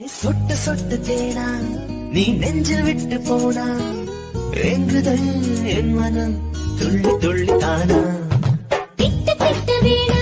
சொட்டு சொட்டு தேனா நீ நெஞ்சில் விட்டு போனா ஏங்குதல் என் மனம் துள்ளி துள்ளி தானா திட்டு திட்டு வீணா